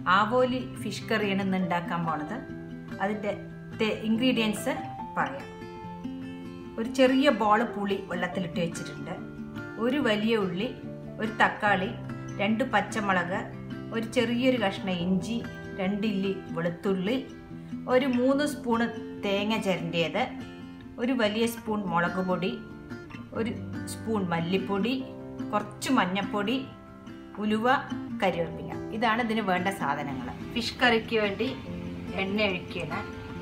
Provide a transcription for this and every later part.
ആവോലി fish കറിയാണ് ഇന്ന് ഉണ്ടാക്കാൻ പോണത് അതിൻ്റെ ഇൻഗ്രീഡിയൻസ് പറയാം ഒരു ചെറിയ ബോള് പുളി വെള്ളത്തിലിട്ട് വെച്ചിട്ടുണ്ട് ഒരു വലിയ ഉള്ളി ഒരു തക്കാളി രണ്ട് പച്ചമുളക് ഒരു ചെറിയൊരു കഷ്ണം ഇഞ്ചി രണ്ടില്ലി വെളുത്തുള്ളി ഒരു മൂന്ന് സ്പൂണ് തേങ്ങ ചിരണ്ടിയത് ഒരു വലിയ സ്പൂൺ മുളക് പൊടി ഒരു സ്പൂൺ മല്ലിപ്പൊടി കുറച്ച് മഞ്ഞൾപ്പൊടി ഉലുവ കരിവേപ്പില ഇതാണ് ഇതിന് വേണ്ട സാധനങ്ങൾ ഫിഷ് കറിക്ക് വേണ്ടി എണ്ണ ഒഴിക്കണം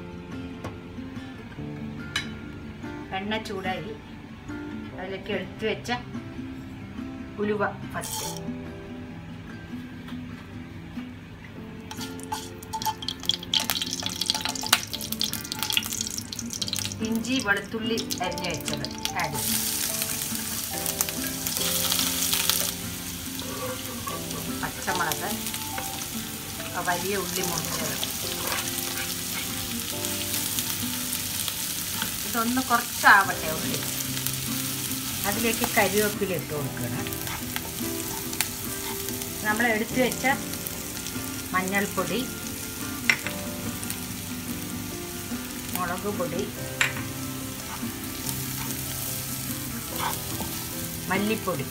എണ്ണ ചൂടായി അതിലേക്ക് എടുത്തു വെച്ച ഉലുവ ഫസ്റ്റ് ഇഞ്ചി വെളുത്തുള്ളി അരിഞ്ഞു വെച്ചത് ആഡ് ചെയ്യും പച്ചമുളക് വലിയ ഉള്ളി മുറിച്ചത് ഇതൊന്ന് കുറച്ചാവട്ടെ ഉള്ളി അതിലേക്ക് കരിവേപ്പില ഇട്ട് കൊടുക്കണം നമ്മൾ എടുത്തു വെച്ച മഞ്ഞൾപ്പൊടി മുളക് പൊടി മല്ലിപ്പൊടി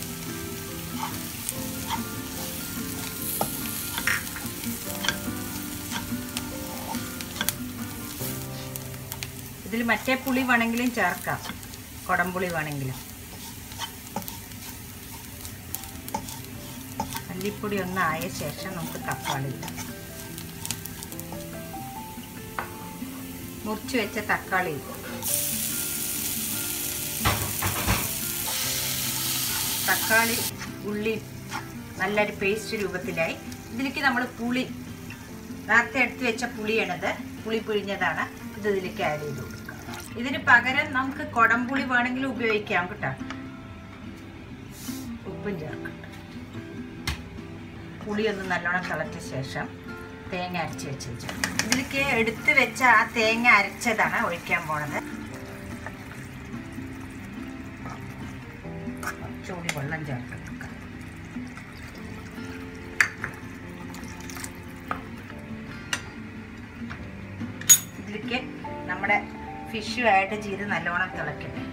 ഇതിൽ മറ്റേ പുളി വേണമെങ്കിലും ചേർക്കാം കുടംപുളി വേണമെങ്കിലും മല്ലിപ്പൊടി ഒന്നായ ശേഷം നമുക്ക് തക്കാളി ഇടാം മുറിച്ച് വെച്ച തക്കാളി ഇടും തക്കാളി ഉള്ളി നല്ലൊരു പേസ്റ്റ് രൂപത്തിലായി ഇതിലേക്ക് നമ്മൾ പുളി നേരത്തെ എടുത്ത് വെച്ച പുളിയാണിത് പുളി പിഴിഞ്ഞതാണ് ഇത് ഇതിലേക്ക് ആഡ് ചെയ്ത് കൊടുക്കുക ഇതിന് പകരം നമുക്ക് കുടംപുളി വേണമെങ്കിലും ഉപയോഗിക്കാം കേട്ടോ ഉപ്പും ചേർക്കട്ടെ പുളി ഒന്ന് നല്ലോണം തിളച്ച ശേഷം തേങ്ങ അരച്ച് വെച്ച് വെച്ചു ഇതിലേക്ക് എടുത്ത് വെച്ച ആ തേങ്ങ അരച്ചതാണ് ഒഴിക്കാൻ പോണത് ചൂടി വെള്ളം ചേർത്ത് കൊടുക്കാം ഇതിലേക്ക് നമ്മുടെ ഫിഷ് ആഡ് ചെയ്ത് നല്ലോണം തിളക്കട്ടെ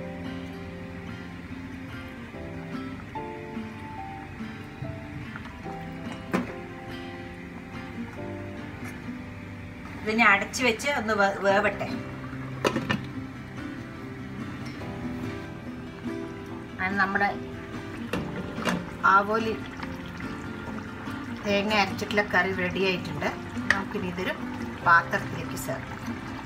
ഇതിനെ അടച്ചു വെച്ച് ഒന്ന് വേ- വേവട്ടെ അത് നമ്മുടെ ആവോലി തേങ്ങ അരച്ചിട്ടുള്ള കറി റെഡി ആയിട്ടുണ്ട് നമുക്കിനി ഇതൊരു പാത്രത്തിലേക്ക് ചേർക്കാം